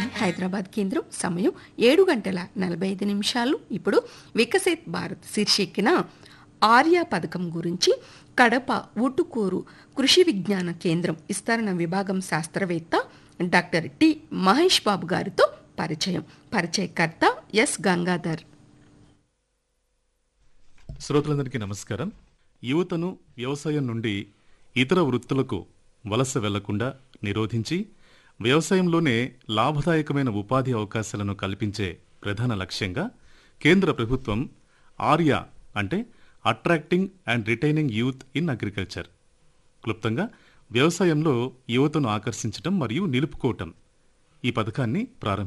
హైదరాబాద్ కేంద్రం సమయం ఏడు గంటల నలభై ఐదు నిమిషాలు ఇప్పుడు వికసిత్ భారత్ శీర్షిక్కిన ఆర్య పథకం గురించి కడప ఊటుకూరు కృషి విజ్ఞాన కేంద్రం విస్తరణ విభాగం శాస్త్రవేత్త డాక్టర్ టి మహేష్ బాబు గారితో పరిచయం పరిచయకర్త ఎస్ గంగాధర్ శ్రోతలందరికీ నమస్కారం యువతను వ్యవసాయం నుండి ఇతర వృత్తులకు వలస వెళ్లకుండా నిరోధించి వ్యవసాయంలోనే లాభదాయకమైన ఉపాధి అవకాశాలను కల్పించే ప్రధాన లక్ష్యంగా కేంద్ర ప్రభుత్వం ఆర్య అంటే attracting and retaining youth in agriculture క్లుప్తంగా వ్యవసాయంలో యువతను ఆకర్షించడం మరియు నిలుపుకోవటం ఈ పథకాన్ని ప్రారంభించారు